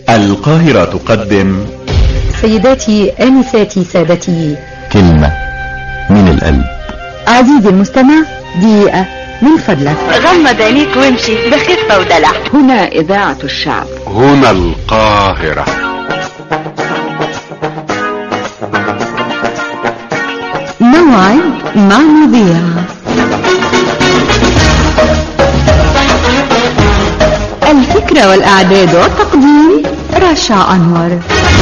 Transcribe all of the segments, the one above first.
القاهرة تقدم سيداتي آنساتي سادتي كلمة من القلب عزيزي المستمع دقيقة من فضلك غمض عينيك وامشي بخفة ودلع هنا إذاعة الشعب هنا القاهرة موعد مع مذيع الفكرة والإعداد والتقديم رشا أنور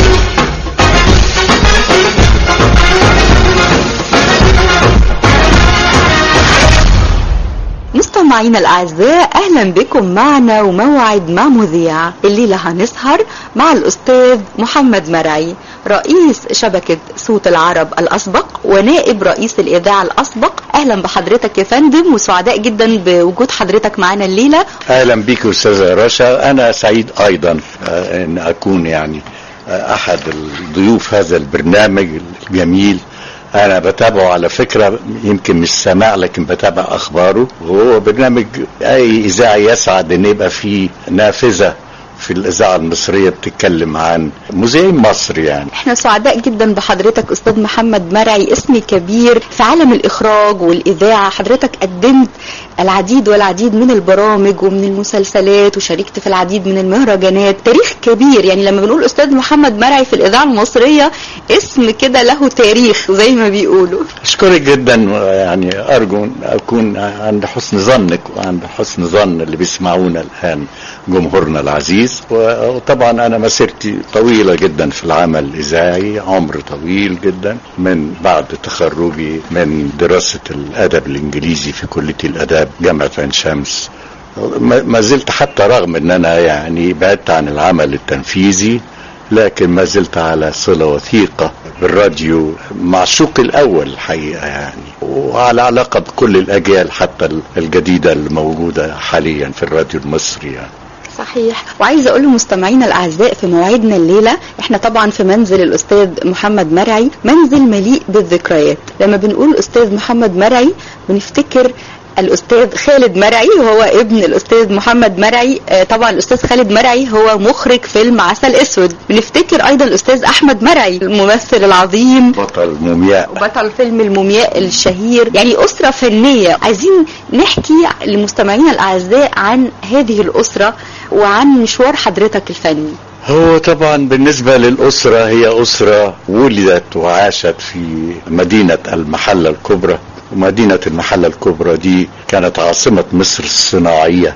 مستمعينا الأعزاء أهلا بكم معنا وموعد مع مذيع الليلة هنسهر مع الأستاذ محمد مرعي رئيس شبكة صوت العرب الأسبق ونائب رئيس الإذاعة الأسبق أهلا بحضرتك يا فندم وسعداء جدا بوجود حضرتك معنا الليلة اهلا بك استاذة رشا انا سعيد ايضا آه، ان اكون يعني آه، احد الضيوف هذا البرنامج الجميل انا بتابعه على فكرة يمكن مش سماع لكن بتابع اخباره وهو برنامج اي اذاعي يسعد ان يبقى فيه نافذة في الاذاعة المصرية بتتكلم عن مذيعين مصر يعني احنا سعداء جدا بحضرتك استاذ محمد مرعي اسم كبير في عالم الاخراج والاذاعه حضرتك قدمت العديد والعديد من البرامج ومن المسلسلات وشاركت في العديد من المهرجانات تاريخ كبير يعني لما بنقول استاذ محمد مرعي في الاذاعه المصريه اسم كده له تاريخ زي ما بيقولوا اشكرك جدا يعني ارجو ان اكون عند حسن ظنك وعند حسن ظن اللي بيسمعونا الان جمهورنا العزيز وطبعا انا مسيرتي طويله جدا في العمل الاذاعي عمر طويل جدا من بعد تخرجي من دراسه الادب الانجليزي في كليه الاداب جامعه عين شمس ما ما زلت حتى رغم ان انا يعني بعدت عن العمل التنفيذي لكن ما زلت على صلة وثيقة بالراديو معشوق الأول الحقيقة يعني وعلى علاقة بكل الأجيال حتى الجديدة الموجودة حاليا في الراديو المصري يعني صحيح وعايزه اقول لمستمعينا الاعزاء في موعدنا الليله احنا طبعا في منزل الاستاذ محمد مرعي منزل مليء بالذكريات لما بنقول الاستاذ محمد مرعي بنفتكر الاستاذ خالد مرعي وهو ابن الاستاذ محمد مرعي آه، طبعا الاستاذ خالد مرعي هو مخرج فيلم عسل اسود بنفتكر ايضا الاستاذ احمد مرعي الممثل العظيم بطل مومياء وبطل فيلم المومياء الشهير يعني أسرة فنية عايزين نحكي لمستمعينا الأعزاء عن هذه الأسرة وعن مشوار حضرتك الفني هو طبعا بالنسبة للأسرة هي أسرة ولدت وعاشت في مدينة المحلة الكبرى ومدينة المحلة الكبرى دي كانت عاصمة مصر الصناعية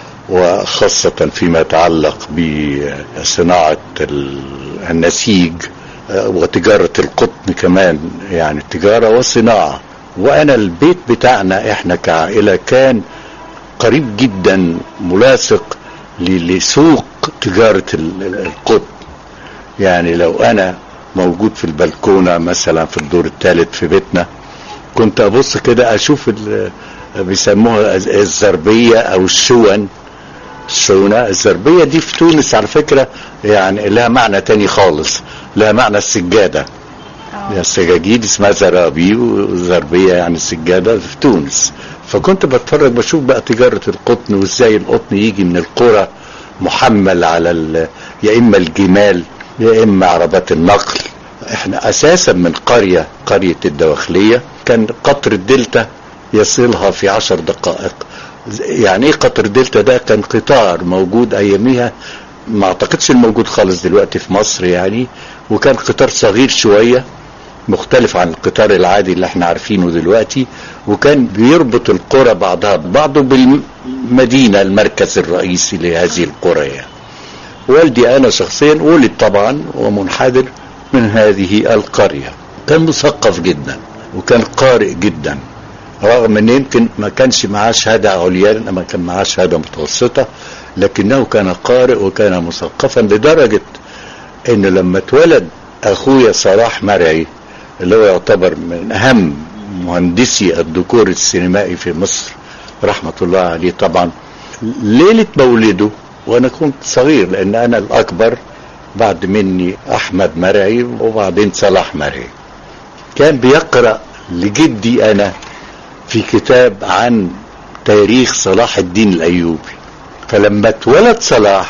وخاصة فيما يتعلق بصناعة ال- النسيج آه، وتجارة القطن كمان يعني التجارة والصناعة وأنا البيت بتاعنا إحنا كعائلة كان قريب جدا ملاصق ل- لسوق تجارة ال- ال- القطن يعني لو أنا موجود في البلكونة مثلا في الدور الثالث في بيتنا كنت أبص كده أشوف ال- بيسموها الز- الزربية أو الشون الشونة الزربية دي في تونس على فكرة يعني لها معنى تاني خالص لها معنى السجادة هي السجاجيد اسمها زرابي وزربية يعني السجادة في تونس فكنت بتفرج بشوف بقى تجارة القطن وازاي القطن يجي من القرى محمل على ال- يا اما الجمال يا اما عربات النقل احنا اساسا من قرية قرية الدواخلية كان قطر الدلتا يصلها في عشر دقائق يعني ايه قطر دلتا ده كان قطار موجود اياميها ما اعتقدش الموجود خالص دلوقتي في مصر يعني وكان قطار صغير شويه مختلف عن القطار العادي اللي احنا عارفينه دلوقتي وكان بيربط القرى بعضها ببعض بالمدينة المركز الرئيسي لهذه القرى يعني. والدي انا شخصيا ولد طبعا ومنحدر من هذه القرية كان مثقف جدا وكان قارئ جدا رغم ان يمكن ما كانش معاه شهادة عليا انما كان معاه شهادة متوسطة لكنه كان قارئ وكان مثقفا لدرجة انه لما اتولد اخويا صلاح مرعي اللي هو يعتبر من اهم مهندسي الديكور السينمائي في مصر رحمة الله عليه طبعا ليلة مولده وانا كنت صغير لان انا الاكبر بعد مني احمد مرعي وبعدين صلاح مرعي كان بيقرأ لجدي انا في كتاب عن تاريخ صلاح الدين الايوبي فلما اتولد صلاح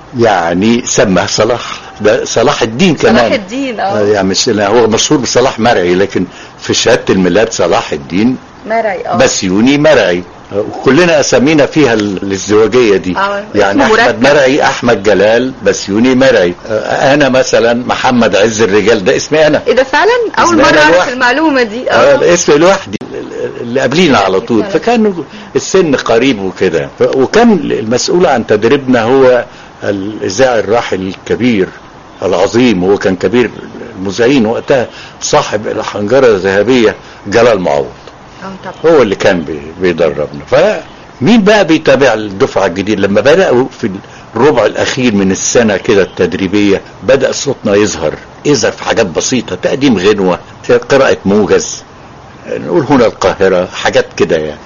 يعني سماه صلاح ده صلاح الدين كمان صلاح الدين اه يعني مش لا، هو مشهور بصلاح مرعي لكن في شهاده الميلاد صلاح الدين مرعي اه بسيوني مرعي وكلنا اسامينا فيها ال- الازدواجيه دي آه، يعني اسمه احمد مركب. مرعي احمد جلال بسيوني مرعي آه، انا مثلا محمد عز الرجال ده اسمي انا ايه ده فعلا اول اسمها مره اعرف الواحد. المعلومه دي آه، اه الاسم لوحدي اللي قبلينا على طول فكان السن قريب وكده ف- وكان المسؤول عن تدريبنا هو الاذاعي الراحل الكبير العظيم هو كان كبير المذيعين وقتها صاحب الحنجره الذهبيه جلال معوض اه طبعا هو اللي كان بي- بيدربنا فمين بقى بيتابع الدفعه الجديده لما بداوا في الربع الاخير من السنه كده التدريبيه بدا صوتنا يظهر يظهر في حاجات بسيطه تقديم غنوه قراءه موجز نقول هنا القاهره حاجات كده يعني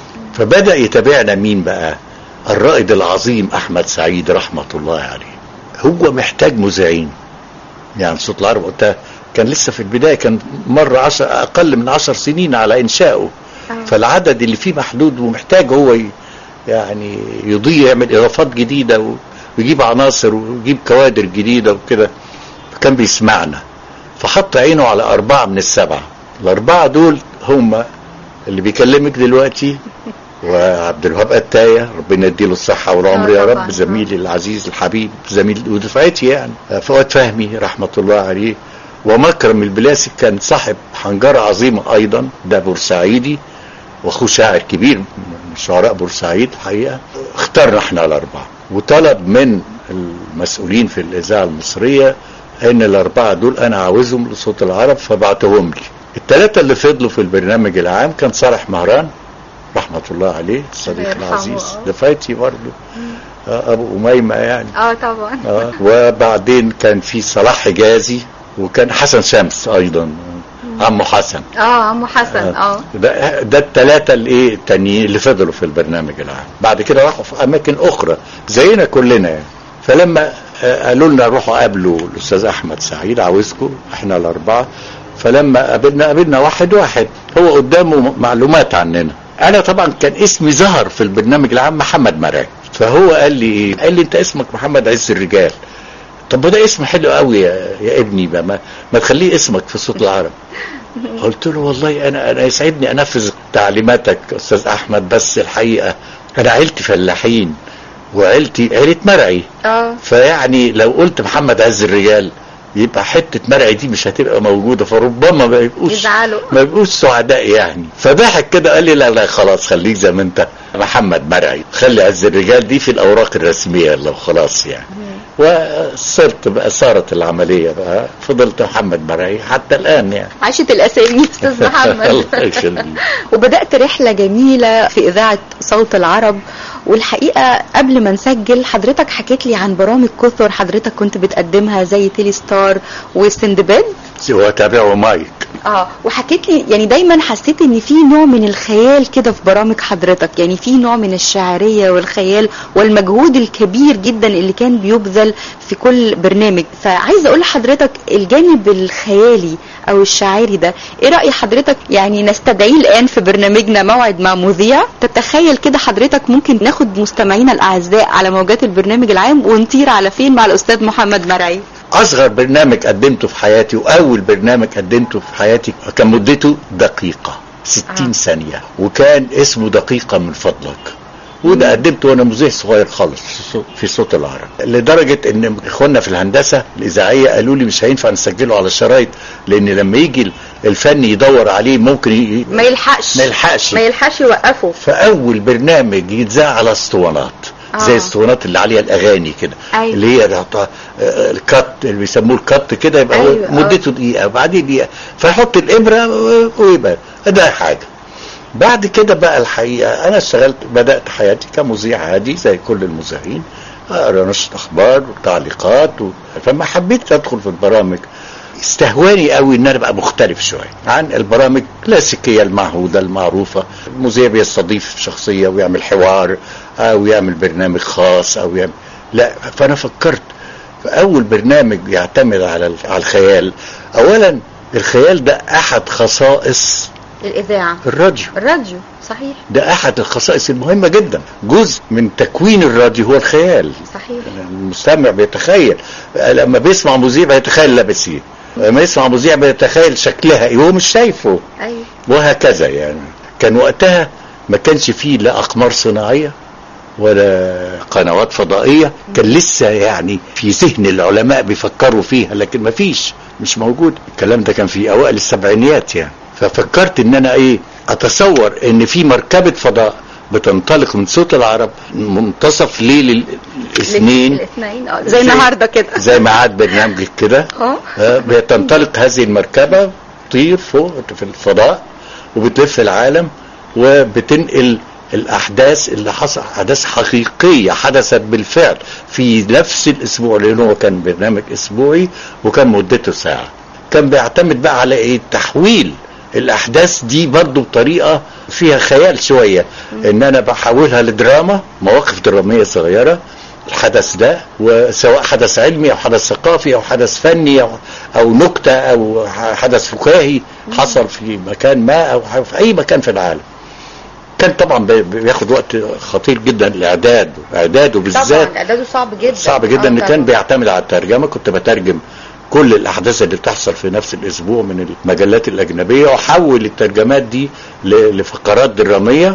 فبدا يتابعنا مين بقى الرائد العظيم احمد سعيد رحمه الله عليه هو محتاج مذيعين يعني صوت العرب وقتها كان لسه في البدايه كان مر عشر اقل من عشر سنين على انشائه فالعدد اللي فيه محدود ومحتاج هو ي- يعني يضيع يعمل اضافات جديده و- ويجيب عناصر ويجيب كوادر جديده وكده فكان بيسمعنا فحط عينه على اربعه من السبعه الاربعه دول هم اللي بيكلمك دلوقتي وعبد الوهاب قتايه ربنا يديله الصحه والعمر آه يا طبعاً. رب زميلي العزيز الحبيب زميل ودفعتي يعني فؤاد فهمي رحمه الله عليه ومكرم البلاسي كان صاحب حنجره عظيمه ايضا ده بورسعيدي واخوه شاعر كبير من شعراء بورسعيد الحقيقه اخترنا احنا الاربعه وطلب من المسؤولين في الاذاعه المصريه ان الاربعه دول انا عاوزهم لصوت العرب فبعتهم لي الثلاثه اللي فضلوا في البرنامج العام كان صالح مهران رحمه الله عليه الصديق يرحمه، العزيز آه. دفعتي برضه آه، ابو اميمه يعني اه طبعا آه، وبعدين كان في صلاح حجازي وكان حسن شمس ايضا عمو حسن اه عمو حسن اه ده ده الثلاثه الايه التانيين اللي فضلوا في البرنامج العام بعد كده راحوا في اماكن اخرى زينا كلنا يعني فلما آه، قالوا لنا روحوا قابلوا الاستاذ احمد سعيد عاوزكم احنا الاربعه فلما قابلنا قابلنا واحد واحد هو قدامه معلومات عننا انا طبعا كان اسمي ظهر في البرنامج العام محمد مرعي فهو قال لي ايه قال لي انت اسمك محمد عز الرجال طب ده اسم حلو قوي يا, يا ابني بقى ما, ما تخليه اسمك في صوت العرب قلت له والله انا انا يسعدني انفذ تعليماتك استاذ احمد بس الحقيقه انا عيلتي فلاحين وعيلتي عيله مرعي اه فيعني لو قلت محمد عز الرجال يبقى حته مرعي دي مش هتبقى موجوده فربما ما يبقوش يزعلوا. ما يبقوش سعداء يعني فضحك كده قال لي لا لا خلاص خليك زي ما انت محمد مرعي خلي عز الرجال دي في الاوراق الرسميه لو خلاص يعني وصرت بقى صارت العمليه بقى فضلت محمد مرعي حتى الان يعني عاشت الاسامي استاذ محمد الله يخليك وبدأت رحلة جميلة في إذاعة صوت العرب والحقيقة قبل ما نسجل حضرتك حكيت لي عن برامج كثر حضرتك كنت بتقدمها زي تيلي ستار وسندباد وتابعه مايك اه وحكيت لي يعني دايما حسيت ان في نوع من الخيال كده في برامج حضرتك يعني في نوع من الشعريه والخيال والمجهود الكبير جدا اللي كان بيبذل في كل برنامج فعايزه اقول لحضرتك الجانب الخيالي او الشاعري ده ايه راي حضرتك يعني نستدعيه الان في برنامجنا موعد مع مذيع تتخيل كده حضرتك ممكن ناخد مستمعينا الاعزاء على موجات البرنامج العام ونطير على فين مع الاستاذ محمد مرعي اصغر برنامج قدمته في حياتي واول برنامج قدمته في حياتي كان مدته دقيقة 60 آه. ثانية وكان اسمه دقيقة من فضلك وده قدمته وانا مذيع صغير خالص في صوت- في صوت العرب لدرجة ان اخواننا في الهندسة الاذاعية قالوا لي مش هينفع نسجله على شرايط لان لما يجي الفني يدور عليه ممكن ي... ما يلحقش ما يلحقش ما يلحقش يوقفه فاول برنامج يتذاع على اسطوانات آه. زي الاسطوانات اللي عليها الاغاني كده أيوة. اللي هي العط- آه، الكت اللي بيسموه الكت كده يبقى أيوة، هو آه. مدته دقيقه وبعدين دقيقه فيحط الابره و- ويبقى ده حاجه بعد كده بقى الحقيقه انا اشتغلت بدات حياتي كمذيع عادي زي كل المذيعين اقرا نشره اخبار وتعليقات و... فما حبيت ادخل في البرامج استهواني قوي ان انا ابقى مختلف شويه عن البرامج الكلاسيكيه المعهوده المعروفه المذيع بيستضيف شخصيه ويعمل حوار او يعمل برنامج خاص او يعمل لا فانا فكرت في اول برنامج يعتمد على ال- على الخيال اولا الخيال ده احد خصائص الاذاعه الراديو الراديو صحيح ده احد الخصائص المهمه جدا جزء من تكوين الراديو هو الخيال صحيح المستمع بيتخيل لما بيسمع مذيع بيتخيل لابس ايه لما يسمع مذيع بيتخيل شكلها ايه هو مش شايفه ايوه وهكذا يعني كان وقتها ما كانش فيه لا اقمار صناعيه ولا قنوات فضائيه كان لسه يعني في ذهن العلماء بيفكروا فيها لكن ما فيش مش موجود الكلام ده كان في اوائل السبعينيات يعني ففكرت ان انا ايه اتصور ان في مركبه فضاء بتنطلق من صوت العرب منتصف ليل الاثنين الاثنين اه زي النهارده كده زي ميعاد برنامجك كده اه آه، بتنطلق هذه المركبة تطير فوق في الفضاء وبتلف العالم وبتنقل الأحداث اللي حصل أحداث حقيقية حدثت بالفعل في نفس الأسبوع لأنه هو كان برنامج أسبوعي وكان مدته ساعة كان بيعتمد بقى على إيه تحويل الأحداث دي برضو بطريقة فيها خيال شوية إن أنا بحولها لدراما مواقف درامية صغيرة الحدث ده وسواء حدث علمي او حدث ثقافي او حدث فني او او نكته او حدث فكاهي حصل في مكان ما او في اي مكان في العالم كان طبعا بي- بياخد وقت خطير جدا الاعداد اعداده بالذات طبعا اعداده صعب جدا صعب جدا آه ان كان طبعاً. بيعتمد على الترجمه كنت بترجم كل الاحداث اللي بتحصل في نفس الاسبوع من المجلات الاجنبيه واحول الترجمات دي ل- لفقرات دراميه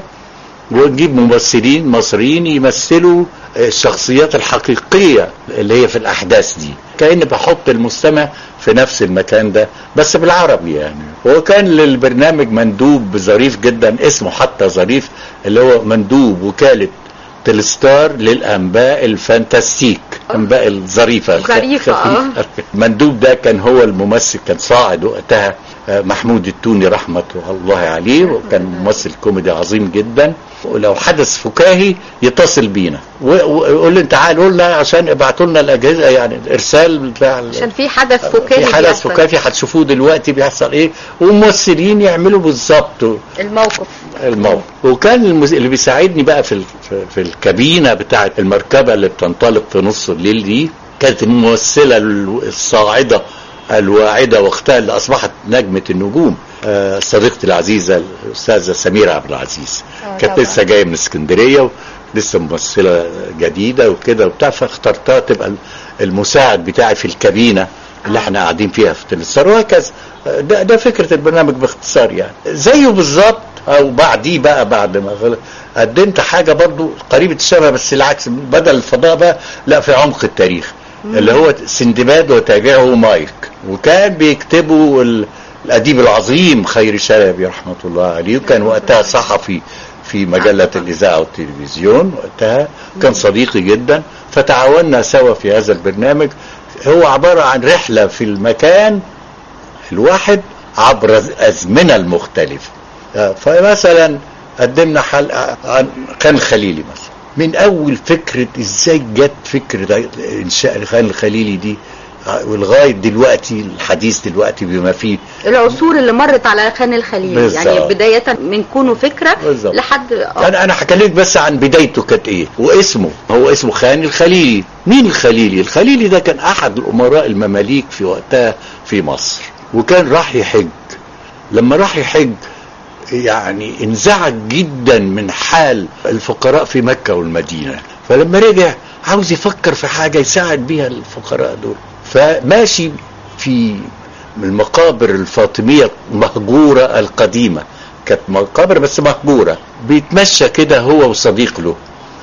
ونجيب ممثلين مصريين يمثلوا الشخصيات الحقيقيه اللي هي في الاحداث دي كأن بحط المستمع في نفس المكان ده بس بالعربي يعني وكان للبرنامج مندوب ظريف جدا اسمه حتى ظريف اللي هو مندوب وكاله تلستار للانباء الفانتاستيك انباء الظريفه ظريفة، آه. المندوب ده كان هو الممثل كان صاعد وقتها آه، محمود التوني رحمة الله عليه وكان ممثل كوميدي عظيم جدا ولو حدث فكاهي يتصل بينا و- ويقول لي تعال قول لنا عشان ابعتوا لنا الاجهزه يعني الارسال بتاع ال- عشان في حدث فكاهي في حدث بيحصل. فكاهي هتشوفوه دلوقتي بيحصل ايه وممثلين يعملوا بالظبط الموقف الموقف وكان المز... اللي بيساعدني بقى في ال... في- في الكابينه بتاعه المركبه اللي بتنطلق في نص الليل دي كانت الممثله ال- الصاعده الواعده وقتها اللي اصبحت نجمه النجوم آه، صديقتي العزيزه الاستاذه سميره عبد العزيز آه، كانت طبعاً. لسه جايه من اسكندريه لسه ممثله جديده وكده وبتاع فاخترتها تبقى المساعد بتاعي في الكابينه اللي احنا قاعدين فيها في تلفزيون وهكذا ده, ده فكره البرنامج باختصار يعني زيه بالظبط او بعديه بقى بعد ما غل- قدمت حاجه برضو قريبه الشبه بس العكس بدل الفضاء بقى لا في عمق التاريخ اللي هو سندباد وتابعه مايك وكان بيكتبوا ال- الاديب العظيم خيري شلبي رحمه الله عليه وكان وقتها صحفي في مجله الاذاعه والتلفزيون وقتها كان صديقي جدا فتعاوننا سوا في هذا البرنامج هو عباره عن رحله في المكان الواحد عبر الازمنه المختلفه آه، فمثلا قدمنا حلقه عن خان الخليلي مثلا من اول فكره ازاي جت فكره انشاء الخان الخليلي دي آه، ولغايه دلوقتي الحديث دلوقتي بما فيه العصور اللي مرت على خان الخليل بالظبط. يعني بداية من كونه فكرة بالظبط. لحد آه. انا انا هكلمك بس عن بدايته كانت ايه واسمه هو اسمه خان الخليلي مين الخليلي الخليلي ده كان احد الامراء المماليك في وقتها في مصر وكان راح يحج لما راح يحج يعني انزعج جدا من حال الفقراء في مكة والمدينة فلما رجع عاوز يفكر في حاجة يساعد بيها الفقراء دول فماشي في المقابر الفاطمية المهجورة القديمة كانت مقابر بس مهجورة بيتمشى كده هو وصديق له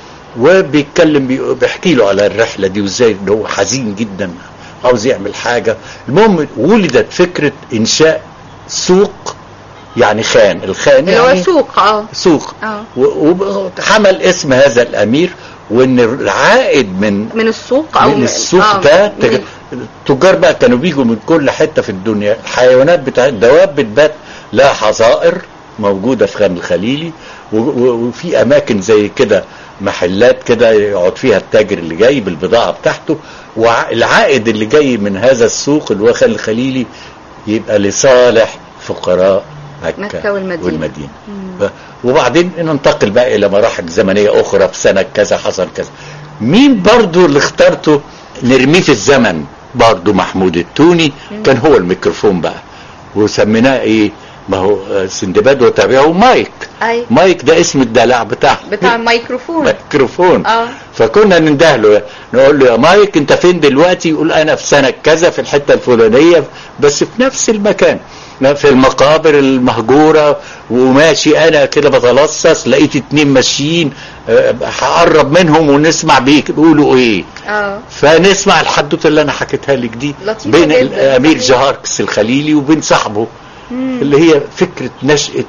وبيتكلم بي- بيحكي له على الرحلة دي وازاي ان هو حزين جدا عاوز يعمل حاجة المهم ولدت فكرة انشاء سوق يعني خان الخان اللي يعني هو سوق اه سوق اه و- وحمل اسم هذا الامير وان العائد من من السوق او من السوق آه، ده من تج- التجار بقى كانوا بيجوا من كل حته في الدنيا الحيوانات بتاع الدواب بتبات لها حظائر موجوده في خان الخليلي و- و- وفي اماكن زي كده محلات كده يقعد فيها التاجر اللي جاي بالبضاعه بتاعته والعائد اللي جاي من هذا السوق اللي هو خان الخليلي يبقى لصالح فقراء مكه, مكة والمدينة. والمدينة. ف- وبعدين ننتقل بقى الى مراحل زمنيه اخرى في سنه كذا حصل كذا مين برضو اللي اخترته نرميه في الزمن برضو محمود التوني كان هو الميكروفون بقى وسميناه ايه ما هو آه، سندباد وتابعه مايك اي مايك ده اسم الدلع بتاعه بتاع الميكروفون ميكروفون اه فكنا ننده له نقول له يا مايك انت فين دلوقتي يقول انا في سنه كذا في الحته الفلانيه بس في نفس المكان في المقابر المهجوره وماشي انا كده بتلصص لقيت اتنين ماشيين آه، هقرب منهم ونسمع بيك بيقولوا ايه اه فنسمع الحدوته اللي انا حكيتها لك دي لطيفة بين جداً، الامير صحيح. جهاركس الخليلي وبين صاحبه اللي هي فكره نشاه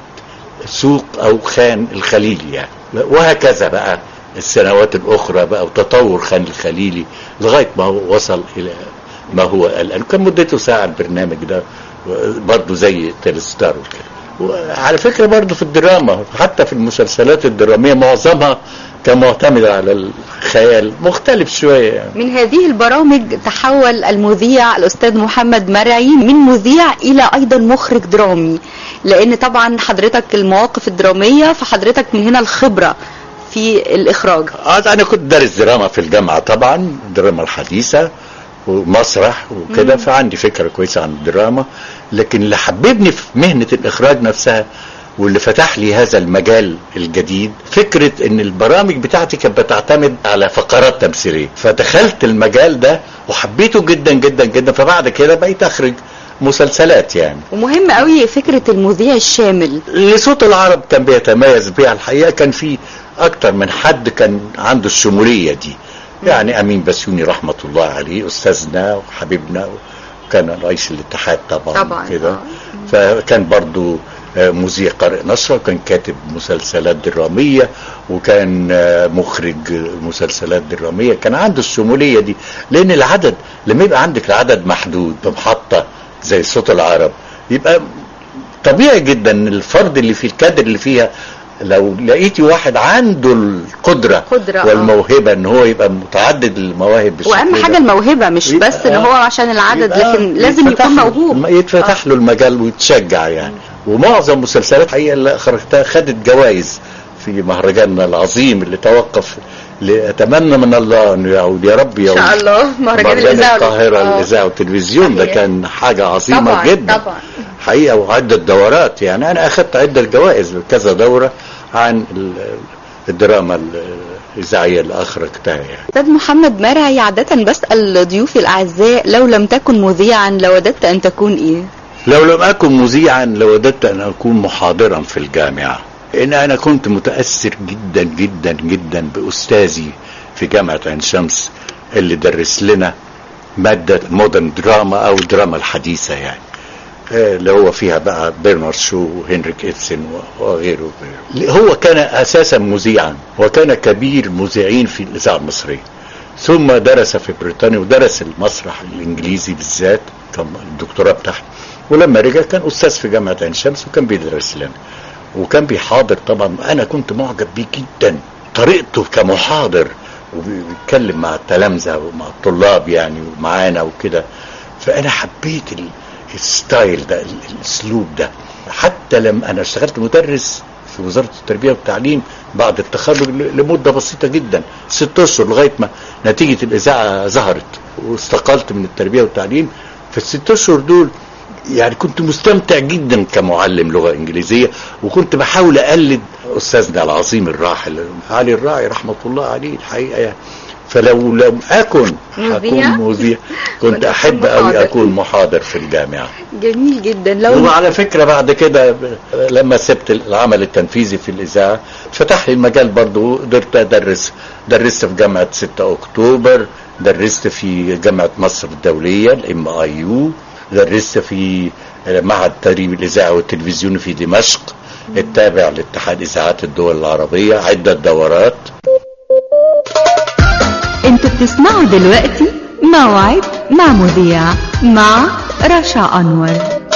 سوق او خان الخليلي يعني وهكذا بقى السنوات الاخرى بقى وتطور خان الخليلي لغايه ما هو وصل الى ما هو الان كان مدته ساعه البرنامج ده برضه زي تيلستار وكده وعلى فكره برضه في الدراما حتى في المسلسلات الدراميه معظمها كان معتمد على الخيال مختلف شويه يعني من هذه البرامج تحول المذيع الأستاذ محمد مرعي من مذيع إلى أيضا مخرج درامي لأن طبعا حضرتك المواقف الدرامية فحضرتك من هنا الخبرة في الإخراج آه انا كنت دارس دراما في الجامعه طبعا الدراما الحديثه ومسرح وكده فعندي فكره كويسه عن الدراما لكن اللي حببني في مهنه الاخراج نفسها واللي فتح لي هذا المجال الجديد فكره ان البرامج بتاعتي كانت بتعتمد على فقرات تمثيليه فدخلت المجال ده وحبيته جدا جدا جدا فبعد كده بقيت اخرج مسلسلات يعني ومهم قوي فكرة المذيع الشامل لصوت العرب كان بيتميز بيها الحقيقه كان في اكتر من حد كان عنده الشموليه دي يعني امين بسيوني رحمه الله عليه استاذنا وحبيبنا وكان رئيس الاتحاد طبعا, طبعاً، كده آه. فكان برضو آه، مذيع قارئ نصرة وكان كاتب مسلسلات درامية وكان آه، مخرج مسلسلات درامية كان عنده الشمولية دي لأن العدد لما يبقى عندك العدد محدود بمحطة زي صوت العرب يبقى طبيعي جدا ان الفرد اللي في الكادر اللي فيها لو لقيتي واحد عنده القدرة قدرة، آه. والموهبة ان هو يبقى متعدد المواهب بالشكل وأهم ده. حاجة الموهبة مش يبقى- بس إن هو عشان العدد يبقى لكن لازم يتفتح يكون له- موهوب يتفتح له المجال ويتشجع يعني ومعظم مسلسلات الحقيقه اللي اخرجتها خدت جوائز في مهرجاننا العظيم اللي توقف اللي اتمنى من الله انه يعود يا رب يعود إن شاء الله مهرجان الإذاعة القاهره آه. الاذاعه والتلفزيون ده صحيح. كان حاجه عظيمه طبعاً، جدا طبعاً. حقيقه وعده دورات يعني انا اخذت عده جوائز كذا دوره عن ال- الدراما الاذاعيه اللي اخرجتها يعني أستاذ محمد مرعي عادة بسأل ضيوفي الأعزاء لو لم تكن مذيعا لوددت أن تكون إيه؟ لو لم أكن مذيعا لوددت أن أكون محاضرا في الجامعة إن أنا كنت متأثر جدا جدا جدا بأستاذي في جامعة عين شمس اللي درس لنا مادة مودرن دراما أو الدراما الحديثة يعني آه، اللي هو فيها بقى برنارد شو وهنريك إبسن وغيره وغيره. هو كان أساسا مذيعا وكان كبير مذيعين في الإذاعة المصرية ثم درس في بريطانيا ودرس المسرح الإنجليزي بالذات كان الدكتوراه بتاعته ولما رجع كان أستاذ في جامعة عين شمس وكان بيدرس لنا وكان بيحاضر طبعا أنا كنت معجب بيه جدا طريقته كمحاضر وبيتكلم مع التلامذة ومع الطلاب يعني ومعانا وكده فأنا حبيت ال- الستايل ده ال- الأسلوب ده حتى لما أنا اشتغلت مدرس في وزارة التربية والتعليم بعد التخرج ل- لمدة بسيطة جدا ست أشهر لغاية ما نتيجة الإذاعة ظهرت واستقلت من التربية والتعليم في الست أشهر دول يعني كنت مستمتع جدا كمعلم لغة إنجليزية وكنت بحاول أقلد أستاذنا العظيم الراحل علي الراعي رحمة الله عليه الحقيقة يعني فلو لم أكن مذيع؟ هكون مذيع كنت كنت أحب محاضر. أوي أكون محاضر في الجامعة جميل جدا لو وعلى فكرة بعد كده ب- لما سبت العمل التنفيذي في الإذاعة فتح لي المجال برضو قدرت أدرس درست في جامعة 6 أكتوبر درست في جامعة مصر الدولية الام اي يو درست في معهد تدريب الإذاعة والتلفزيون في دمشق التابع لاتحاد إذاعات الدول العربية عدة دورات انتوا بتسمعوا دلوقتي موعد مع مذيع مع رشا أنور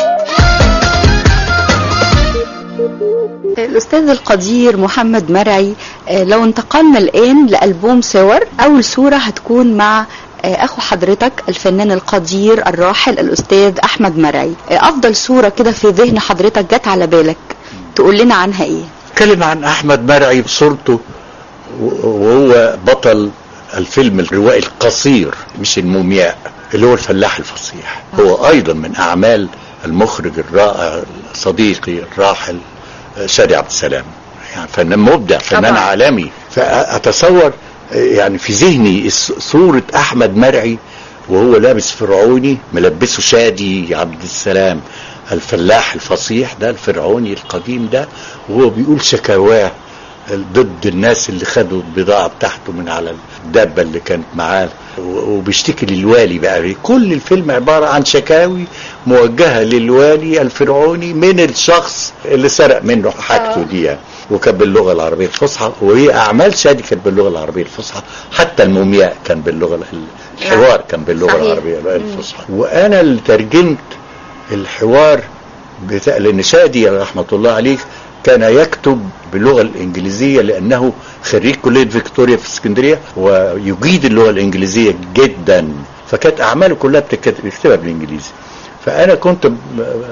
الأستاذ القدير محمد مرعي آه، لو انتقلنا الآن لألبوم صور أول صورة هتكون مع آه، أخو حضرتك الفنان القدير الراحل الأستاذ أحمد مرعي آه، أفضل صورة كده في ذهن حضرتك جت على بالك تقول لنا عنها إيه؟ اتكلم عن احمد مرعي بصورته وهو بطل الفيلم الروائي القصير مش المومياء اللي هو الفلاح الفصيح هو ايضا من اعمال المخرج الرائع صديقي الراحل شادي عبد السلام يعني فنان مبدع فنان طبعا. عالمي فاتصور يعني في ذهني الص- صورة احمد مرعي وهو لابس فرعوني ملبسه شادي عبد السلام الفلاح الفصيح ده الفرعوني القديم ده وهو بيقول شكاواه ضد الناس اللي خدوا البضاعة بتاعته من على الدابة اللي كانت معاه و- وبيشتكي للوالي بقى كل الفيلم عبارة عن شكاوي موجهة للوالي الفرعوني من الشخص اللي سرق منه حاجته دي يعني. وكان باللغة العربية الفصحى وهي أعمال شادي كانت باللغة العربية الفصحى حتى المومياء كان باللغة ال- الحوار كان باللغة صحيح. العربية الفصحى وأنا اللي ترجمت الحوار بتاع لان شادي رحمه الله عليه كان يكتب باللغه الانجليزيه لانه خريج كليه فيكتوريا في اسكندريه ويجيد اللغه الانجليزيه جدا فكانت اعماله كلها بتكتب- بيكتبها بالانجليزي فانا كنت ب-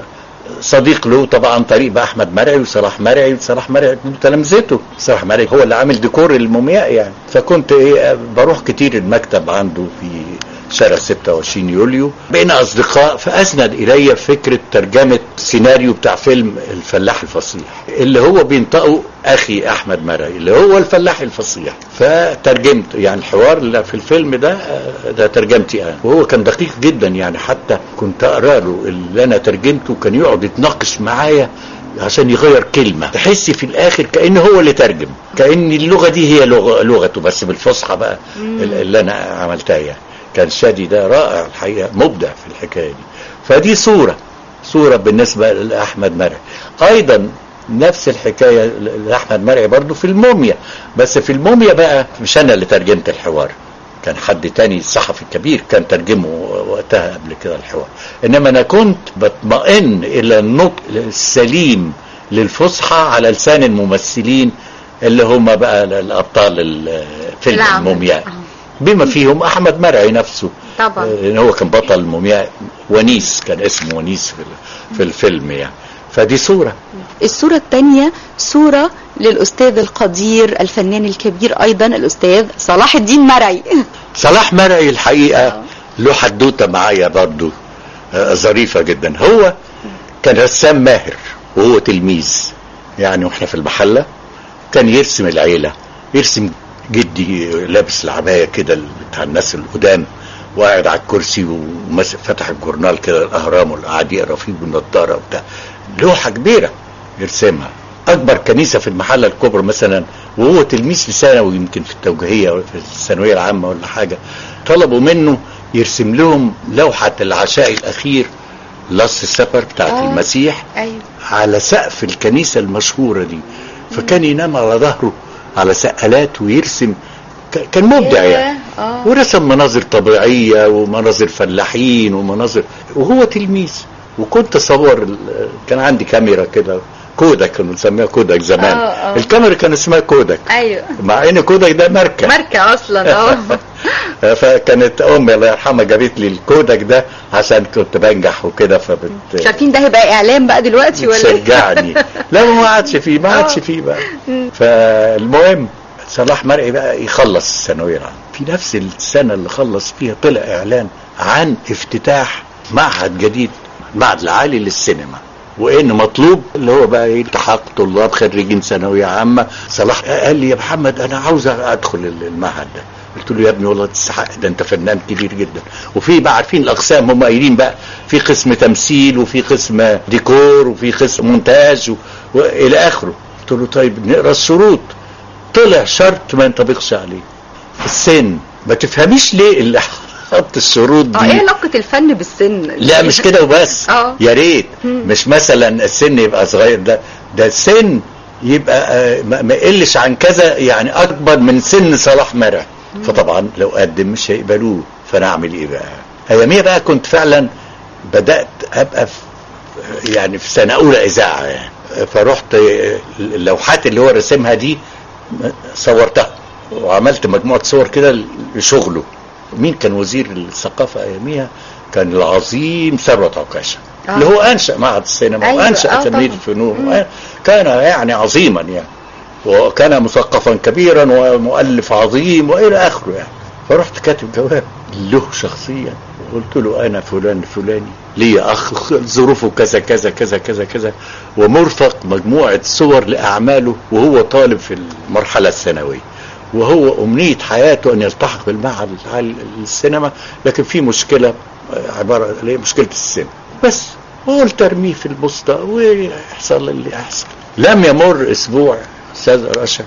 صديق له طبعا عن طريق بقى احمد مرعي وصلاح مرعي وصلاح مرعي تلامذته صلاح مرعي هو اللي عامل ديكور المومياء يعني فكنت ايه بروح كتير المكتب عنده في شارع 26 يوليو بقينا اصدقاء فاسند الي فكره ترجمه سيناريو بتاع فيلم الفلاح الفصيح اللي هو بينطقه اخي احمد مرعي اللي هو الفلاح الفصيح فترجمت يعني الحوار اللي في الفيلم ده آه، ده ترجمتي انا وهو كان دقيق جدا يعني حتى كنت اقرا له اللي انا ترجمته كان يقعد يتناقش معايا عشان يغير كلمة تحسي في الآخر كأنه هو اللي ترجم كأن اللغة دي هي لغة لغته بس بالفصحى بقى اللي أنا عملتها يعني كان شادي ده رائع الحقيقة مبدع في الحكاية دي فدي صورة صورة بالنسبة لأحمد مرعي أيضا نفس الحكاية لأحمد مرعي برضو في الموميا بس في الموميا بقى مش أنا اللي ترجمت الحوار كان حد تاني صحفي كبير كان ترجمه وقتها قبل كده الحوار انما انا كنت بطمئن الى النطق السليم للفصحى على لسان الممثلين اللي هم بقى الابطال الفيلم العمل. المومياء آه. بما فيهم احمد مرعي نفسه طبعا. آه، لان هو كان بطل المومياء ونيس كان اسمه ونيس في ال- في الفيلم يعني فدي صوره الصورة الثانية صورة للأستاذ القدير الفنان الكبير أيضا الأستاذ صلاح الدين مرعي صلاح مرعي الحقيقة له حدوتة معايا برضو آه، ظريفة جدا هو كان رسام ماهر وهو تلميذ يعني واحنا في المحلة كان يرسم العيلة يرسم جدي لابس العباية كده بتاع الناس القدام وقاعد على الكرسي وفتح الجورنال كده الاهرام وقاعد يقرا فيه بالنضاره وبتاع لوحه كبيره يرسمها اكبر كنيسه في المحله الكبرى مثلا وهو تلميذ في ثانوي يمكن في التوجيهيه أو في الثانويه العامه ولا حاجه طلبوا منه يرسم لهم لوحه العشاء الاخير لاست سفر بتاعت آه. المسيح أيوة على سقف الكنيسة المشهورة دي فكان ينام على ظهره على سقالات ويرسم ك- كان مبدع ياه، يعني آه. ورسم مناظر طبيعية ومناظر فلاحين ومناظر وهو تلميذ وكنت اصور ال- كان عندي كاميرا كده كودك كانوا بنسميها كودك زمان آه، آه. الكاميرا كان اسمها كودك أيوة مع ان كودك ده ماركة ماركة أصلا أه فكانت امي الله يرحمها جابت لي الكودك ده عشان كنت بنجح وكده فبت مش عارفين ده هيبقى إعلام بقى دلوقتي ولا إيه؟ شجعني لا ما عادش فيه ما عادش آه. فيه بقى فالمهم صلاح مرعي بقى يخلص الثانويه العامه في نفس السنه اللي خلص فيها طلع اعلان عن افتتاح معهد جديد المعهد العالي للسينما وان مطلوب اللي هو بقى ايه التحاق طلاب خريجين ثانويه عامه صلاح قال لي يا محمد انا عاوز ادخل المعهد ده قلت له يا ابني والله تستحق ده انت فنان كبير جدا وفي بقى عارفين الاقسام هم قايلين بقى في قسم تمثيل وفي قسم ديكور وفي قسم مونتاج و... والى اخره قلت له طيب نقرا الشروط طلع شرط ما ينطبقش عليه السن ما تفهميش ليه اللي حط الشروط دي اه ايه علاقة الفن بالسن؟ لا مش كده وبس اه. يا ريت مش مثلا السن يبقى صغير ده ده السن يبقى آه، ما ما يقلش عن كذا يعني اكبر من سن صلاح مرعي فطبعا لو قدم مش هيقبلوه فانا اعمل ايه بقى اياميها بقى كنت فعلا بدات ابقى في يعني في سنه اولى اذاعه يعني فرحت آه، اللوحات اللي هو رسمها دي صورتها وعملت مجموعه صور كده لشغله مين كان وزير الثقافه اياميها كان العظيم ثروت عكاشه آه. اللي هو انشا معهد السينما أيوة، وانشا آه تنميه طبعا. الفنون كان يعني عظيما يعني وكان مثقفا كبيرا ومؤلف عظيم والى اخره يعني فرحت كاتب جواب له شخصيا قلت له انا فلان فلاني لي اخ ظروفه كذا كذا كذا كذا كذا ومرفق مجموعه صور لاعماله وهو طالب في المرحله الثانويه وهو امنيه حياته ان يلتحق بالمعهد العالي للسينما لكن في مشكله آه، عباره اللي هي مشكله السن بس وقلت ارميه في البوسطه ويحصل اللي يحصل لم يمر اسبوع استاذ رشا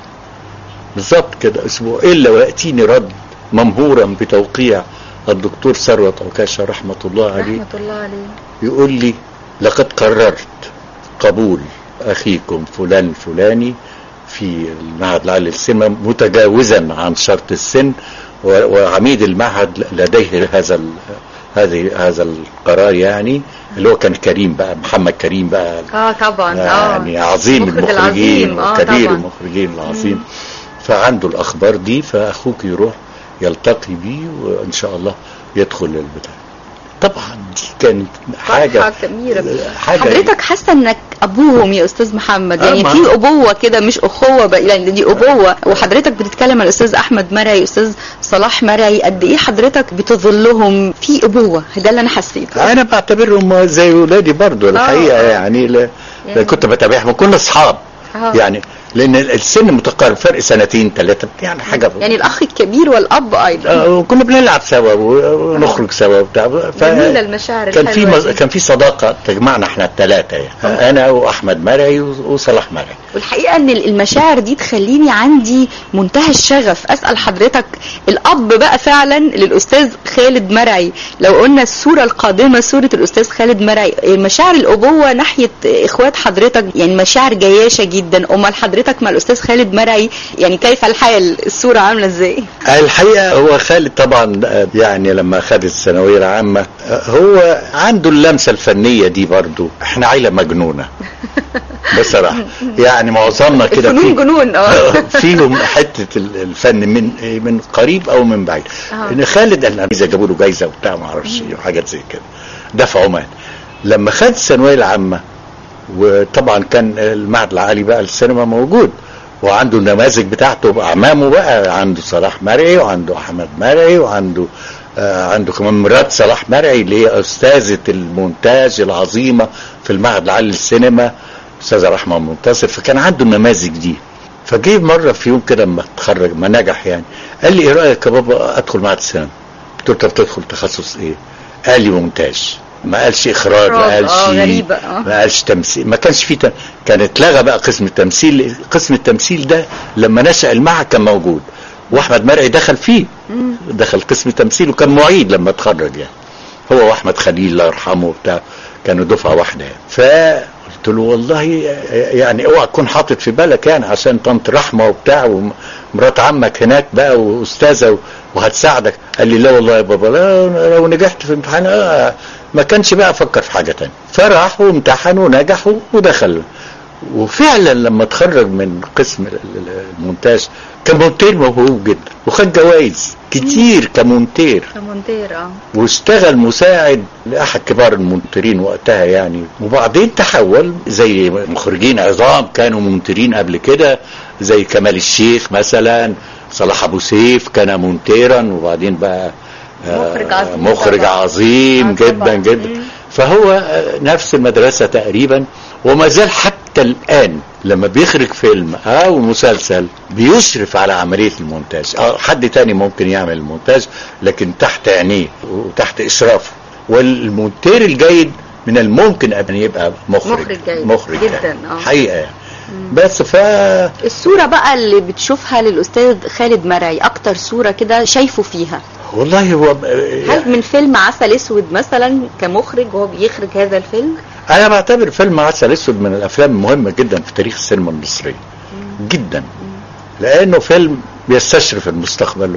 بالظبط كده اسبوع الا وياتيني رد ممهورا بتوقيع الدكتور ثروت عكاشه رحمه الله عليه الله عليه يقول لي لقد قررت قبول اخيكم فلان فلاني في المعهد العالي للسينما متجاوزا عن شرط السن و- وعميد المعهد لديه هذا ال- هذه هذا القرار يعني اللي هو كان كريم بقى محمد كريم بقى اه طبعا يعني عظيم المخرج المخرجين العظيم، آه وكبير طبعاً. المخرجين العظيم فعنده الاخبار دي فاخوك يروح يلتقي بيه وان شاء الله يدخل البتاع طبعا دي كانت حاجه حاجة كبيرة حاجه حضرتك حاسه انك ابوهم يا استاذ محمد يعني آه، ما- في ابوه كده مش اخوه بقى يعني دي ابوه وحضرتك بتتكلم عن الاستاذ احمد مرعي استاذ صلاح مرعي قد ايه حضرتك بتظلهم في ابوه ده اللي انا حسيته انا بعتبرهم زي ولادي برضو الحقيقه آه. يعني ل... يعني- كنت بتابعهم كنا اصحاب آه. يعني لان السن متقارب فرق سنتين ثلاثه يعني حاجه يعني الاخ الكبير والاب ايضا آه، وكنا بنلعب سوا ونخرج سوا وبتاع ف... جميله المشاعر كان في الحلوة مز... دي. كان في صداقه تجمعنا احنا الثلاثه يعني انا واحمد مرعي و- وصلاح مرعي والحقيقه ان المشاعر دي تخليني عندي منتهى الشغف اسال حضرتك الاب بقى فعلا للاستاذ خالد مرعي لو قلنا الصوره القادمه صوره الاستاذ خالد مرعي مشاعر الابوه ناحيه اخوات حضرتك يعني مشاعر جياشه جدا امال حضرتك مع الاستاذ خالد مرعي يعني كيف الحال الصوره عامله ازاي الحقيقه هو خالد طبعا آه، يعني لما خد الثانويه العامه آه، هو عنده اللمسه الفنيه دي برضو احنا عيله مجنونه بصراحه يعني معظمنا كده الفنون في- جنون اه فيهم حته ال- الفن من من قريب او من بعيد آه. ان خالد النبيذه جابوا له جايزه وبتاع ما اعرفش ايه وحاجات زي كده ده في عمان لما خد الثانويه العامه وطبعا كان المعهد العالي بقى للسينما موجود وعنده النماذج بتاعته باعمامه بقى عنده صلاح مرعي وعنده احمد مرعي وعنده آه عنده كمان مرات صلاح مرعي اللي هي استاذه المونتاج العظيمه في المعهد العالي للسينما استاذه رحمه منتصر فكان عنده النماذج دي فجه مره في يوم كده لما اتخرج ما نجح يعني قال لي ايه رايك يا بابا ادخل معهد السينما قلت له طب تدخل تخصص ايه قال لي مونتاج ما قالش اخراج ما إخراج، قالش آه، غريبة، آه. ما قالش تمثيل ما كانش في تم... كان اتلغى بقى قسم التمثيل قسم التمثيل ده لما نشأ المعهد كان موجود واحمد مرعي دخل فيه دخل قسم التمثيل وكان معيد لما اتخرج يعني هو واحمد خليل الله يرحمه وبتاع كانوا دفعه واحده يعني فقلت له والله يعني اوعى تكون حاطط في بالك يعني عشان طنط رحمه وبتاع ومرات عمك هناك بقى واستاذه وهتساعدك قال لي لا والله يا بابا لا لو نجحت في امتحان آه ما كانش بقى افكر في حاجه تانية فراح وامتحن ونجح ودخل وفعلا لما اتخرج من قسم ال- ال- المونتاج كان مونتير موهوب جدا وخد جوائز كتير كمونتير كمونتير اه واشتغل مساعد لاحد كبار المونترين وقتها يعني وبعدين تحول زي مخرجين عظام كانوا مونترين قبل كده زي كمال الشيخ مثلا صلاح ابو سيف كان مونتيرا وبعدين بقى آه، مخرج عظيم مخرج طبعاً. عظيم آه، جدا طبعاً. جدا مم. فهو آه، نفس المدرسة تقريبا وما زال حتى الآن لما بيخرج فيلم أو مسلسل بيشرف على عملية المونتاج أو حد تاني ممكن يعمل المونتاج لكن تحت عينيه وتحت إشرافه والمونتير الجيد من الممكن أن يبقى مخرج مخرج جيد. مخرج جداً، جيد. آه. حقيقة يعني. بس ف الصورة بقى اللي بتشوفها للأستاذ خالد مرعي أكتر صورة كده شايفه فيها والله هو هل من فيلم عسل أسود مثلا كمخرج وهو بيخرج هذا الفيلم انا بعتبر فيلم عسل اسود من الافلام المهمه جدا في تاريخ السينما المصريه جدا لانه فيلم بيستشرف المستقبل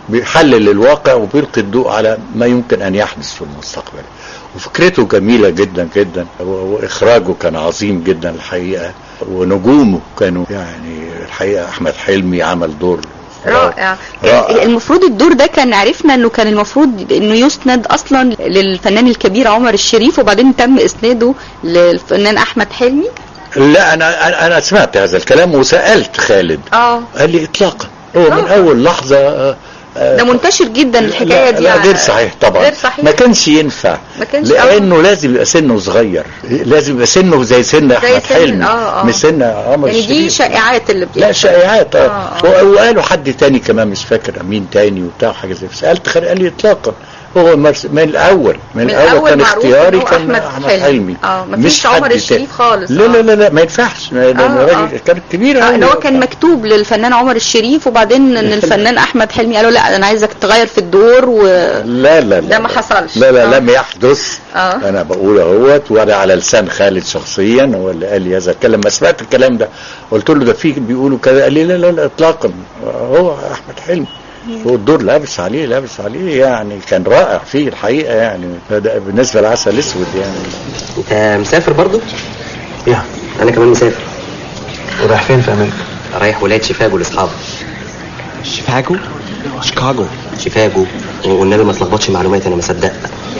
بيحلل الواقع وبيلقي الضوء على ما يمكن ان يحدث في المستقبل وفكرته جميله جدا جدا و- واخراجه كان عظيم جدا الحقيقه ونجومه كانوا يعني الحقيقه احمد حلمي عمل دور رائع رائع. المفروض الدور ده كان عرفنا انه كان المفروض انه يسند اصلا للفنان الكبير عمر الشريف وبعدين تم اسناده للفنان احمد حلمي لا انا انا أنا سمعت هذا الكلام وسالت خالد اه قال لي اطلاقا هو من إطلاقاً. اول لحظه آه، ده منتشر جدا الحكايه لا دي لا على- غير صحيح طبعا غير صحيح ما كانش ينفع ما كانش- لانه لازم يبقى سنه صغير لازم يبقى سنه زي سن احمد سن- حلمي آه، آه. مش سن عمر يعني دي الشريف. شائعات اللي لا بتحصل شائعات اه آه. و- وقالوا حد تاني كمان مش فاكر مين تاني وبتاع حاجه زي سالت خالد قال لي اطلاقا هو مرس... من الاول من, من الاول الأول كان معروف اختياري إن هو كان أحمد احمد حلمي. حلمي, آه، مفيش حد عمر تاني. الشريف خالص. لا آه. لا لا, لا ما ينفعش لأن آه، الراجل آه. كان كبير آه، أوي. ان هو كان مكتوب للفنان عمر الشريف وبعدين ان الفنان احمد حلمي قالوا لا انا عايزك تغير في الدور و لا لا لا ده ما لا. حصلش. لا لا آه. لم يحدث آه. انا بقول اهوت وانا على لسان خالد شخصيا هو اللي قال لي هذا الكلام ما سمعت الكلام ده قلت له ده في بيقولوا كذا قال لي لا لا لا اطلاقا هو احمد حلمي هو الدور لابس عليه لابس عليه يعني كان رائع فيه الحقيقه يعني فده بالنسبه لعسل الاسود يعني انت مسافر برضو؟ يا انا كمان مسافر ورايح فين في امريكا؟ رايح ولايه شيكاغو لاصحابي شيكاغو شيكاغو شيكاغو والنبي ما تلخبطش معلومات انا مصدق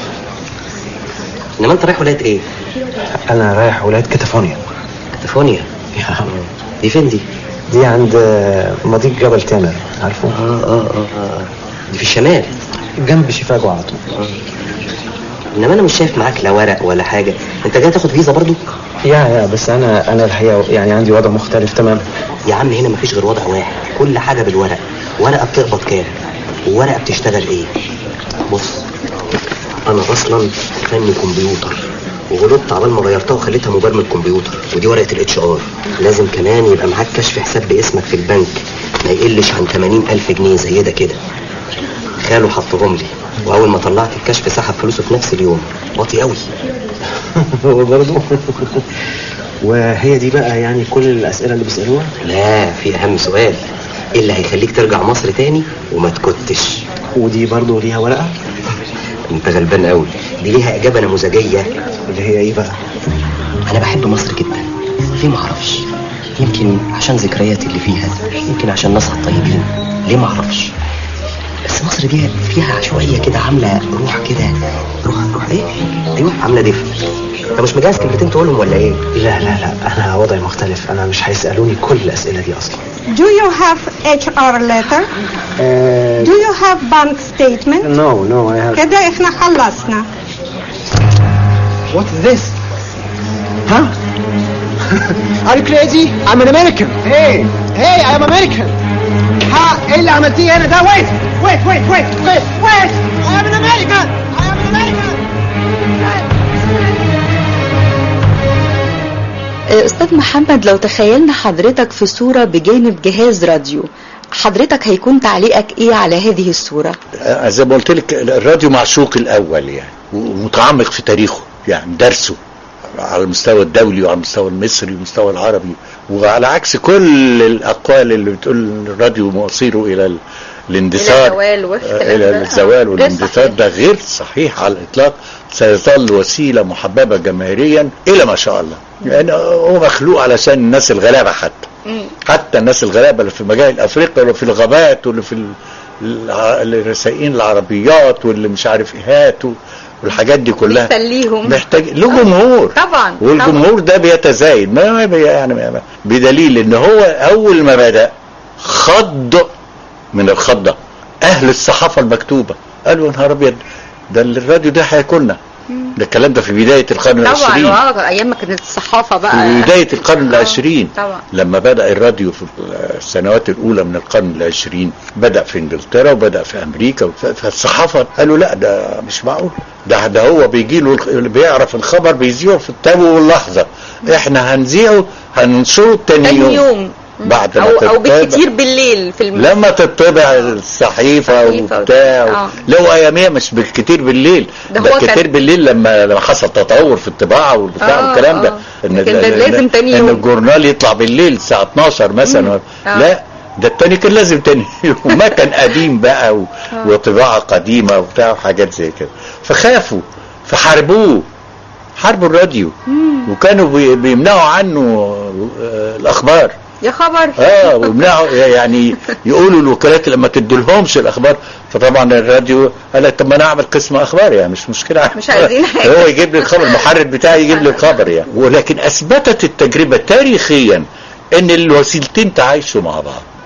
انما انت رايح ولايه ايه؟ انا رايح ولايه كاتافونيا كاتافونيا يا دي فين دي؟ دي عند مضيق جبل تامر عارفه اه اه اه اه دي في الشمال جنب شيكاغو على طول انما انا مش شايف معاك لا ورق ولا حاجه انت جاي تاخد فيزا برضو؟ يا يا بس انا انا الحقيقه يعني عندي وضع مختلف تماما يا عم هنا مفيش غير وضع واحد كل حاجه بالورق ورقه بتقبض كام وورقه بتشتغل ايه بص انا اصلا فني كمبيوتر وغلطت عبال ما غيرتها وخليتها مبرمج كمبيوتر ودي ورقه الاتش ار لازم كمان يبقى معاك كشف حساب باسمك في البنك ما يقلش عن 80 الف جنيه زي ده كده خاله حطهم لي واول ما طلعت الكشف سحب فلوسه في نفس اليوم واطي قوي هو برضه وهي دي بقى يعني كل الاسئله اللي بيسالوها لا في اهم سؤال ايه اللي هيخليك ترجع مصر تاني وما تكتش ودي برضه ليها ورقه انت غلبان قوي دي ليها اجابه نموذجيه اللي هي ايه بقى انا بحب مصر جدا ليه ما اعرفش يمكن عشان ذكرياتي اللي فيها يمكن عشان ناسها الطيبين ليه ما اعرفش بس مصر دي فيها عشوائيه كده عامله روح كده روح روح ايه ايوه عامله دفء انت مش مجهز كلمتين تقولهم ولا ايه لا لا لا انا وضعي مختلف انا مش هيسالوني كل الاسئله دي اصلا Do you have HR letter? آه... Do you have bank statement? نو نو اي هاف كده احنا خلصنا What is this? Huh? Are you crazy? I'm an American. Hey, hey, I am American. ها ايه اللي عملتيه هنا ده؟ Wait, wait, wait, wait, wait, wait. I am an American. I am an American. آه، استاذ محمد لو تخيلنا حضرتك في صورة بجانب جهاز راديو حضرتك هيكون تعليقك ايه على هذه الصورة آه، زي ما قلت لك الراديو معشوق الاول يعني ومتعمق في تاريخه يعني درسه على المستوى الدولي وعلى المستوى المصري والمستوى العربي وعلى عكس كل الاقوال اللي بتقول إن الراديو مصيره الى ال- الاندثار الزوال والكلام آه، الى ده. الزوال غير والاندثار صحيح. ده غير صحيح على الاطلاق سيظل وسيله محببه جماهيريا الى ما شاء الله لان هو مخلوق علشان الناس الغلابه حتى حتى الناس الغلابه اللي في مجال افريقيا واللي في الغابات واللي في ال- الع- اللي سايقين العربيات واللي مش عارف ايهات و- والحاجات دي كلها بتسليهم. محتاج له جمهور طبعا والجمهور ده بيتزايد ما ما بي يعني ما بدليل ان هو اول ما بدا خض من الخضه اهل الصحافه المكتوبه قالوا يا نهار ابيض ده الراديو ده هياكلنا ده الكلام ده في بدايه القرن طبعا العشرين آه، ايام ما كانت الصحافة بقى في بداية القرن العشرين طبعا. لما بدأ الراديو في السنوات الأولى من القرن العشرين بدأ في إنجلترا وبدأ في أمريكا ف- فالصحافة قالوا لا ده مش معقول ده ده هو بيجي له بيعرف الخبر بيذيعه في التو واللحظة احنا هنذيعه هننشره تاني تاني يوم, يوم بعد ما او او تتابع. بالكتير بالليل في الم... لما تطبع الصحيفة الصحيفة وبتاع آه. لو اياميها مش بالكتير بالليل ده ده, هو كان- كتير بالليل لما لما حصل تطور في الطباعة والبتاع آه، والكلام ده آه. لكن ده ال- لازم تاني ان يوم. الجورنال يطلع بالليل الساعة 12 مثلا آه. لا ده التاني كان لازم تاني يوم ما كان قديم بقى و... وطباعة قديمة وبتاع وحاجات زي كده فخافوا فحاربوه حاربوا الراديو وكانوا بي... بيمنعوا عنه آه، الاخبار يا خبر اه ويمنعوا يعني يقولوا الوكالات لما تدولهمش الاخبار فطبعا الراديو قال لك طب ما انا اعمل قسم اخبار يعني مش مشكله مش عايزين حاجة. هو يجيب لي الخبر المحرر بتاعي يجيب لي الخبر يعني ولكن اثبتت التجربه تاريخيا ان الوسيلتين تعايشوا مع بعض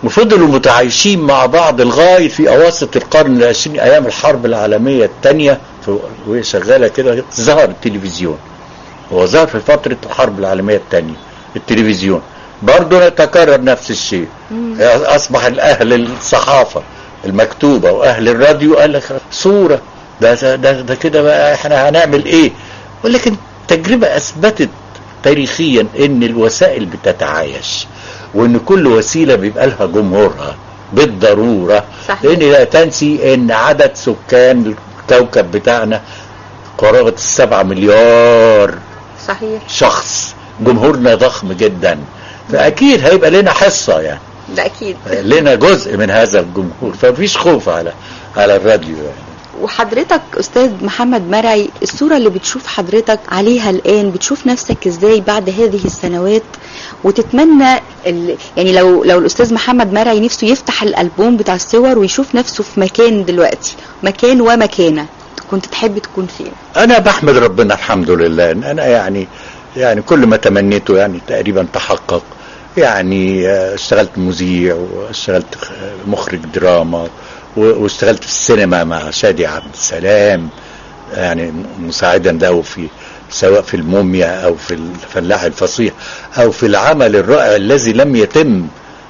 وفضلوا متعايشين مع بعض لغاية في أواسط القرن العشرين أيام الحرب العالمية الثانية وهي شغالة كده ظهر التلفزيون هو ظهر في فترة الحرب العالمية الثانية التلفزيون برضه يتكرر نفس الشيء أصبح الأهل الصحافة المكتوبة وأهل الراديو قال لك صورة ده ده ده كده بقى احنا هنعمل ايه ولكن التجربة أثبتت تاريخيا ان الوسائل بتتعايش وان كل وسيلة بيبقى لها جمهورها بالضرورة صحيح. لان لا تنسي ان عدد سكان الكوكب بتاعنا قرابة السبعة مليار صحيح شخص جمهورنا ضخم جدا فأكيد هيبقى لنا حصة يعني ده اكيد لنا جزء من هذا الجمهور فمفيش خوف على على الراديو يعني وحضرتك استاذ محمد مرعي الصورة اللي بتشوف حضرتك عليها الان بتشوف نفسك ازاي بعد هذه السنوات وتتمنى ال... يعني لو لو الاستاذ محمد مرعي نفسه يفتح الالبوم بتاع الصور ويشوف نفسه في مكان دلوقتي مكان ومكانة كنت تحب تكون فين انا بحمد ربنا الحمد لله إن انا يعني يعني كل ما تمنيته يعني تقريبا تحقق يعني آه، اشتغلت مذيع واشتغلت آه، مخرج دراما و- واشتغلت في السينما مع شادي عبد السلام يعني مساعدا له في سواء في الموميا او في الفلاح الفصيح او في العمل الرائع الذي لم يتم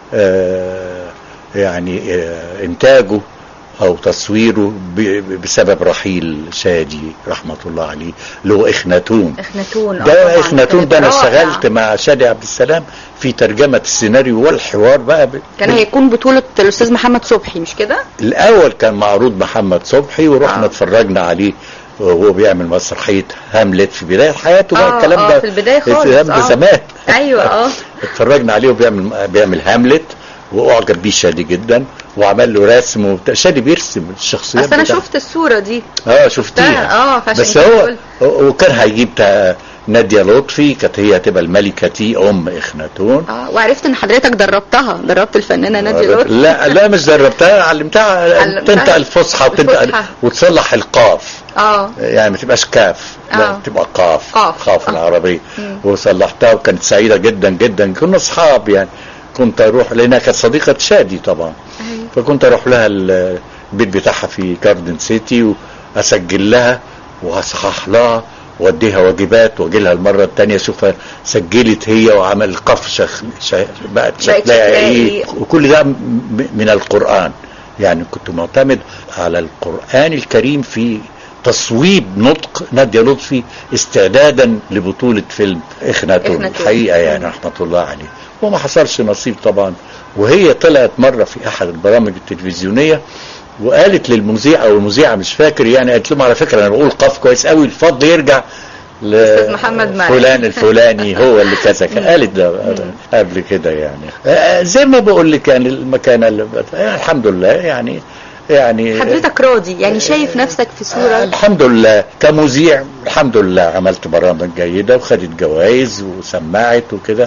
آه، يعني آه، انتاجه او تصويره ب- بسبب رحيل شادي رحمه الله عليه اللي هو اخناتون اخناتون آه ده طبعاً، اخناتون ده انا كانت رائعة. اشتغلت مع شادي عبد السلام في ترجمه السيناريو والحوار بقى ب... كان هيكون بطولة الاستاذ محمد صبحي مش كده الاول كان معروض محمد صبحي ورحنا آه. اتفرجنا عليه وهو بيعمل مسرحيه هاملت في بدايه حياته بقى آه، الكلام آه، ده في البداية خالص، الكلام ده آه. زمان ايوه اه اتفرجنا عليه وبيعمل بيعمل هاملت واعجب بيه شادي جدا وعمل له رسم وبتاع شادي بيرسم الشخصيات اصل انا بتاعته. شفت الصورة دي اه شفتيها اه فعشان بس كده هو قلت. وكان هيجيب تا- نادية لطفي كانت هي هتبقى الملكة تي ام اخناتون اه وعرفت ان حضرتك دربتها دربت الفنانة نادية لطفي لا لا مش دربتها علمتها علمتها. تنطق الفصحى وتنطق الفصحى. وتصلح القاف اه يعني ما تبقاش كاف لا آه. تبقى قاف قاف. قاف آه. العربية مم. وصلحتها وكانت سعيدة جدا جدا كنا اصحاب يعني كنت اروح لانها كانت صديقة شادي طبعا أيوة. فكنت اروح لها ال- البيت بتاعها في جاردن سيتي واسجل لها واصحح لها واديها واجبات واجي لها المره الثانيه اشوفها سجلت هي وعمل قفشه شخ... بقت شكلها شكلها ايه إيه؟ وكل ده م- من القران يعني كنت معتمد على القران الكريم في تصويب نطق نادية لطفي استعدادا لبطولة فيلم اخناتون إخناتون. الحقيقة يعني رحمة الله عليه وما حصلش نصيب طبعا وهي طلعت مرة في احد البرامج التلفزيونية وقالت للمذيع او المذيعة مش فاكر يعني قالت لهم على فكرة انا بقول قاف كويس قوي الفضل يرجع أستاذ محمد مرعي. فلان الفلاني هو اللي كذا كان قالت ده قبل كده يعني آه، زي ما بقول لك يعني المكانة اللي آه، الحمد لله يعني يعني حضرتك راضي يعني شايف نفسك في آه، صورة الحمد لله كمذيع الحمد لله عملت برامج جيدة وخدت جوائز وسمعت وكده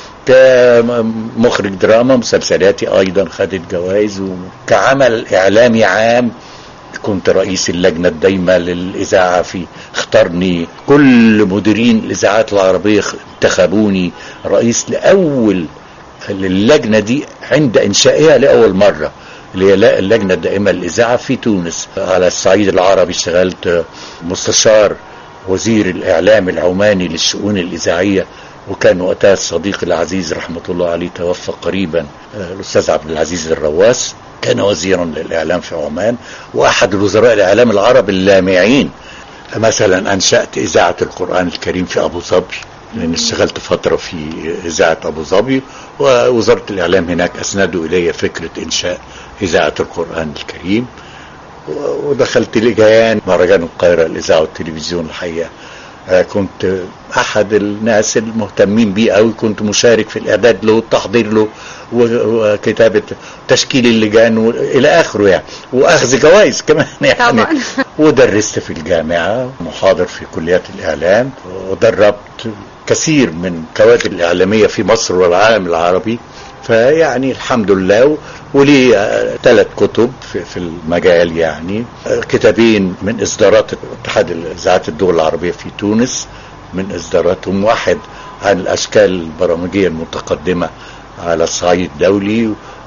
كمخرج دراما مسلسلاتي ايضا خدت جوائز وكعمل اعلامي عام كنت رئيس اللجنة الدايمة للإذاعة في اختارني كل مديرين الإذاعات العربية انتخبوني رئيس لأول اللجنة دي عند إنشائها لأول مرة اللي هي اللجنة الدائمة للإذاعة في تونس على الصعيد العربي اشتغلت مستشار وزير الإعلام العماني للشؤون الإذاعية وكان وقتها الصديق العزيز رحمة الله عليه توفى قريبا آه، الأستاذ عبد العزيز الرواس كان وزيرا للإعلام في عمان وأحد الوزراء الإعلام العرب اللامعين مثلا أنشأت إذاعة القرآن الكريم في أبو ظبي لأن اشتغلت فترة في إذاعة أبو ظبي ووزارة الإعلام هناك أسندوا إلي فكرة إنشاء إذاعة القرآن الكريم و- ودخلت لجان مهرجان القاهرة الإذاعة والتلفزيون الحقيقة آه، كنت أحد الناس المهتمين بيه أوي كنت مشارك في الإعداد له والتحضير له و- وكتابة تشكيل اللجان و- إلى آخره يعني وأخذ جوائز كمان يعني طبعا. ودرست في الجامعة محاضر في كليات الإعلام ودربت كثير من كوادر الإعلامية في مصر والعالم العربي فيعني الحمد لله ولي ثلاث كتب في, في المجال يعني آه، كتابين من إصدارات اتحاد الإذاعات الدول العربية في تونس من إصداراتهم واحد عن الأشكال البرامجية المتقدمة على الصعيد الدولي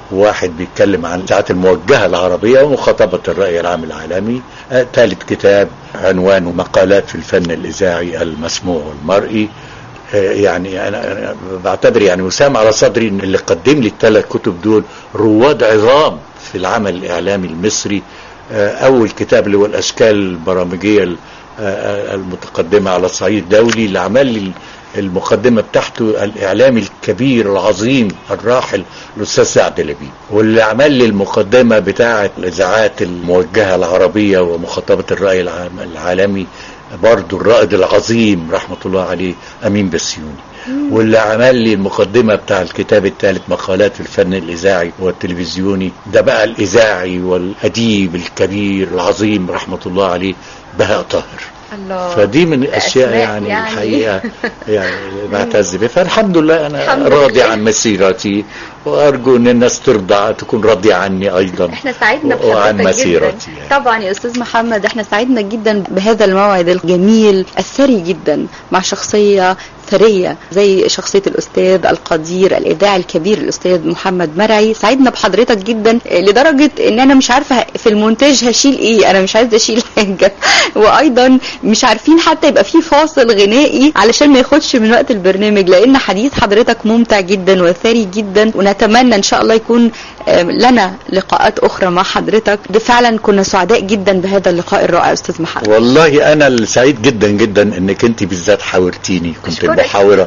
واحد بيتكلم عن الإذاعات الموجهة العربية ومخاطبة الرأي العام العالمي آه، ثالث كتاب عنوانه مقالات في الفن الإذاعي المسموع والمرئي آه، يعني أنا أنا بعتبر يعني وسام على صدري إن اللي قدم لي الثلاث كتب دول رواد عظام في العمل الإعلامي المصري آه، أول كتاب اللي هو الأشكال البرامجية ال- آه، المتقدمة على الصعيد الدولي اللي عمل لي المقدمة بتاعته الإعلامي الكبير العظيم الراحل الأستاذ سعد لبيب واللي عمل لي المقدمة بتاعة الإذاعات الموجهة العربية ومخاطبة الرأي العام- العالمي برضو الرائد العظيم رحمة الله عليه أمين بسيوني واللي عمل لي المقدمة بتاع الكتاب الثالث مقالات في الفن الإذاعي والتلفزيوني ده بقى الإذاعي والأديب الكبير العظيم رحمة الله عليه بهاء طاهر الله فدي من الاشياء أسماء يعني, يعني. الحقيقه يعني بعتز بها فالحمد لله انا الحمد راضي لله. عن مسيرتي وارجو ان الناس ترضى تكون راضيه عني ايضا احنا سعدنا و- وعن بحضرتك جدا مسيرتي يعني. طبعا يا استاذ محمد احنا سعدنا جدا بهذا الموعد الجميل الثري جدا مع شخصيه ثريه زي شخصيه الاستاذ القدير الاذاعي الكبير الاستاذ محمد مرعي سعدنا بحضرتك جدا اه، لدرجه ان انا مش عارفه في المونتاج هشيل ايه انا مش عايزه اشيل حاجه وايضا مش عارفين حتى يبقى في فاصل غنائي علشان ما ياخدش من وقت البرنامج لان حديث حضرتك ممتع جدا وثري جدا ونتمنى ان شاء الله يكون آه، لنا لقاءات اخرى مع حضرتك ده فعلا كنا سعداء جدا بهذا اللقاء الرائع استاذ محمد والله انا اللي سعيد جدا جدا انك انت بالذات حاورتيني كنت أشكرك. المحاوره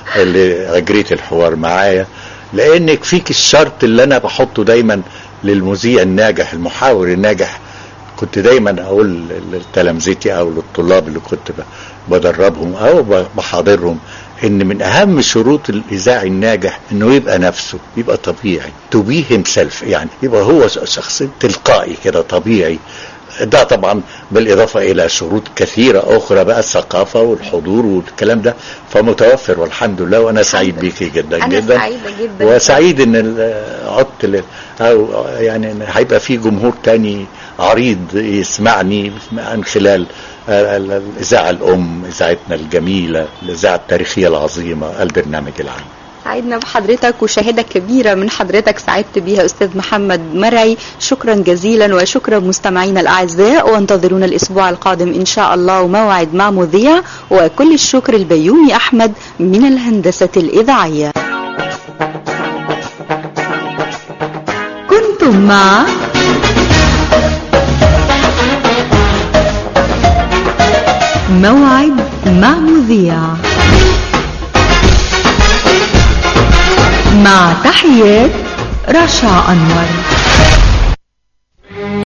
اللي اجريت الحوار معايا لانك فيك الشرط اللي انا بحطه دايما للمذيع الناجح المحاور الناجح كنت دايما اقول لتلامذتي او للطلاب اللي كنت ب- بدربهم او ب- بحاضرهم ان من اهم شروط الاذاعي الناجح انه يبقى نفسه يبقى طبيعي to be himself يعني يبقى هو شخص تلقائي كده طبيعي ده طبعا بالاضافه الى شروط كثيره اخرى بقى الثقافه والحضور والكلام ده فمتوفر والحمد لله وانا سعيد بيكي جدا انا جدا سعيده جدا وسعيد ان ال- عدت ل- او يعني ان هيبقى في جمهور تاني عريض يسمعني من خلال ال- ال- الاذاعه الام اذاعتنا الجميله الاذاعه التاريخيه العظيمه البرنامج العام سعدنا بحضرتك وشاهدة كبيرة من حضرتك سعدت بيها أستاذ محمد مرعي شكرا جزيلا وشكرا مستمعينا الأعزاء وانتظرونا الأسبوع القادم إن شاء الله وموعد مع مذيع وكل الشكر البيومي أحمد من الهندسة الإذاعية كنتم مع موعد مع مذيع مع تحيات رشا أنور